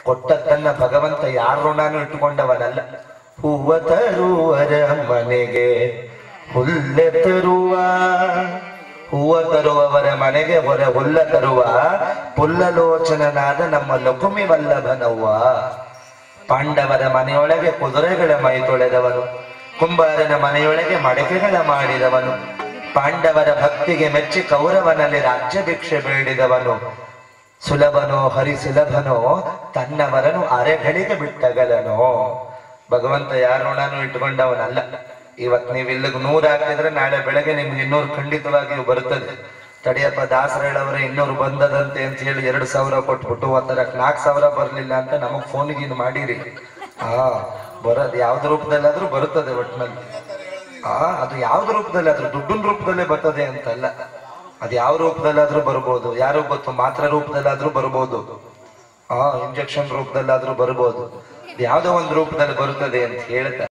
ಕೊಟ್ಟದ್ದನ್ನ ಭಗವಂತ ಯಾರ ಋಣಾನು ಇಟ್ಟುಕೊಂಡವನಲ್ಲ ಹೂವ ತರುವರ ಮನೆಗೆ ಹುಲ್ಲೆ ತರುವ ಹೂವ ತರುವವರ ಮನೆಗೆ ಹೊರ ಹುಲ್ಲ ತರುವ ಪುಲ್ಲಲೋಚನನಾದ ನಮ್ಮ ಲಕುಮಿ ವಲ್ಲಭನವ್ವ ಪಾಂಡವರ ಮನೆಯೊಳಗೆ ಕುದುರೆಗಳ ಮೈ ತೊಳೆದವನು ಕುಂಬಾರನ ಮನೆಯೊಳಗೆ ಮಡಕೆಗಳ ಮಾಡಿದವನು ಪಾಂಡವರ ಭಕ್ತಿಗೆ ಮೆಚ್ಚಿ ಕೌರವನಲ್ಲಿ ರಾಜ್ಯ ಭಿಕ್ಷೆ ಬೇಡಿದವನು ಸುಲಭನೋ ಹರಿಸುಲಭನೋ ತನ್ನವರನು ಅರೆಗಳಿಗೆ ಬಿಟ್ಟಗಲನೋ ಭಗವಂತ ಯಾರೋಣನು ಇಟ್ಕೊಂಡವನಲ್ಲ ಇವತ್ ನೀವು ಇಲ್ಲಿಗೆ ನೂರು ಹಾಕಿದ್ರೆ ನಾಳೆ ಬೆಳಗ್ಗೆ ನಿಮ್ಗೆ ಇನ್ನೂರು ಖಂಡಿತವಾಗಿಯೂ ಬರುತ್ತದೆ ತಡಿಯಪ್ಪ ದಾಸರಳವರ ಇನ್ನೂರು ಬಂದದಂತೆ ಅಂತ ಹೇಳಿ ಎರಡು ಸಾವಿರ ಕೊಟ್ಬಿಟ್ಟು ಒಂದರ ನಾಲ್ಕು ಸಾವಿರ ಬರ್ಲಿಲ್ಲ ಅಂತ ನಮಗ್ ಫೋನಿಗೀನು ಮಾಡಿರಿ ಹಾ ಬರೋದು ಯಾವ್ದು ರೂಪದಲ್ಲಾದ್ರೂ ಬರುತ್ತದೆ ಒಟ್ಟಿನಲ್ಲಿ ಆ ಅದು ಯಾವ್ದು ರೂಪದಲ್ಲಾದ್ರೂ ದುಡ್ಡಿನ ರೂಪದಲ್ಲೇ ಬರ್ತದೆ ಅಂತಲ್ಲ ಅದು ಯಾವ ರೂಪದಲ್ಲಾದ್ರೂ ಬರ್ಬೋದು ಯಾರು ಗೊತ್ತು ಮಾತ್ರ ರೂಪದಲ್ಲಾದ್ರೂ ಬರ್ಬೋದು ಆ ಇಂಜೆಕ್ಷನ್ ರೂಪದಲ್ಲಾದ್ರೂ ಬರ್ಬೋದು ಇದು ಯಾವ್ದೋ ಒಂದು ರೂಪದಲ್ಲಿ ಬರುತ್ತದೆ ಅಂತ ಹೇಳ್ತಾರೆ